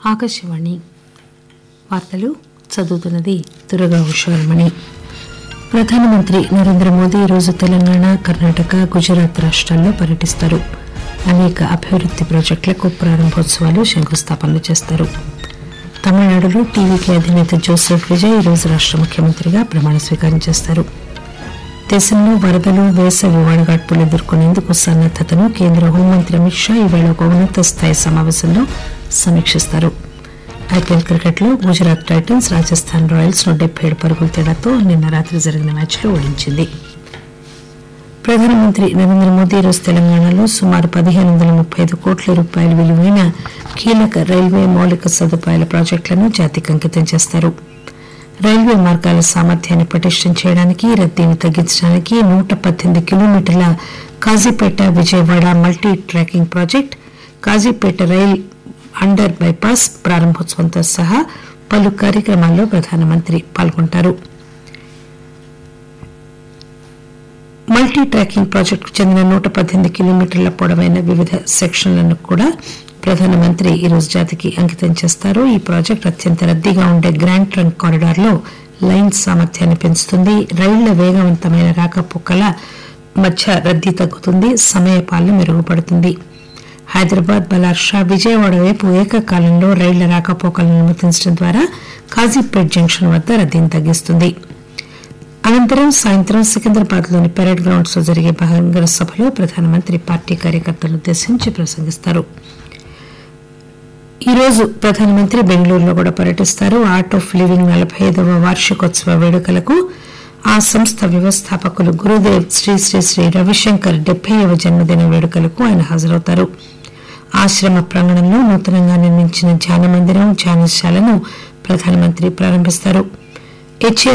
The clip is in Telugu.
ఆకాశవాణి వార్తలు చదువుతున్నది దురగా ఉషారమణి ప్రధానమంత్రి నరేంద్ర మోదీ ఈరోజు తెలంగాణ కర్ణాటక గుజరాత్ రాష్ట్రాల్లో పర్యటిస్తారు అనేక అభివృద్ది ప్రాజెక్టులకు ప్రారంభోత్సవాలు శంకుస్థాపనలు చేస్తారు తమిళనాడులో టీవీకి అధినేత జోసెఫ్ విజయ్ ఈరోజు రాష్ట ముఖ్యమంత్రిగా ప్రమాణ స్వీకారం చేస్తారు దేశంలో వరదలు వేసవి వడగాడ్పులు ఎదుర్కొనేందుకు సన్నద్దతను కేంద్ర హోంమంత్రి అమిత్ షా ఈవేళ ఒక ఉన్నత స్థాయి సమావేశంలో సమీక్షిస్తారు ఐపీఎల్ క్రికెట్లో గుజరాత్ టైటన్స్ రాజస్థాన్ రాయల్స్ ను డెబ్బై ఏడు పరుగుల తేడాతో నిన్న రాత్రి జరిగిన మ్యాచ్లో ఓడించింది ప్రధానమంత్రి నరేంద్ర మోదీ ఈరోజు తెలంగాణలో సుమారు పదిహేను వందల ముప్పై ఐదు కోట్ల రూపాయల విలువైన కీలక రైల్వే మౌలిక సదుపాయాల ప్రాజెక్టులను జాతికి అంకితం చేస్తారు రైల్వే మార్గాల సామర్థ్యాన్ని పటిష్టం చేయడానికి రద్దీని తగ్గించడానికి నూట పద్దెనిమిది కిలోమీటర్ల Kazipet Vijayawada multi tracking project Kazipet rail under bypass ప్రారంభోత్సవంతో సహా పలు కార్యక్రమాల్లో ప్రధానమంత్రి పాల్గొంటారు మల్టీ ట్రాకింగ్ ప్రాజెక్టుకు చెందిన నూట పద్దెనిమిది కిలోమీటర్ల పొడవైన వివిధ సెక్షన్లను కూడా ప్రధానమంత్రి ఈరోజు జాతికి అంకితం చేస్తారు ఈ ప్రాజెక్టు అత్యంత రద్దీగా ఉండే గ్రాండ్ ట్రంక్ కారిడార్ లో లైన్ సామర్థ్యాన్ని పెంచుతుంది రైళ్ల వేగవంతమైన రాకపోకల మధ్య రద్దీ తగ్గుతుంది సమయ పాలన మెరుగుపడుతుంది హైదరాబాద్ బలార్షా విజయవాడ వైపు ఏకకాలంలో రైళ్ల రాకపోకలను అనుమతించడం ద్వారా కాజీపేట్ జంక్షన్ వద్ద రద్దీని తగ్గిస్తుంది అనంతరం సాయంత్రం సికింద్రాబాద్ లోని పెరేడ్ గ్రౌండ్స్ లో జరిగే బహిరంగ సభలో ప్రధానమంత్రి పార్టీ కార్యకర్తలను ఉద్దేశించి ప్రసంగిస్తారు ఈ రోజు ప్రధానమంత్రి బెంగళూరులో కూడా పర్యటిస్తారు ఆర్ట్ ఆఫ్ లివింగ్ నలభై ఐదవ వార్షికోత్సవ వేడుకలకు ఆ సంస్థ వ్యవస్థాపకులు గురుదేవ్ శ్రీ శ్రీ శ్రీ రవిశంకర్ డెబ్బైవ జన్మదిన వేడుకలకు ఆయన హాజరవుతారు ఆశ్రమ ప్రాంగణంలో నూతనంగా నిర్మించిన ధ్యాన మందిరం ధ్యానశాలను ప్రధానమంత్రి ప్రారంభిస్తారు హెచ్ఏ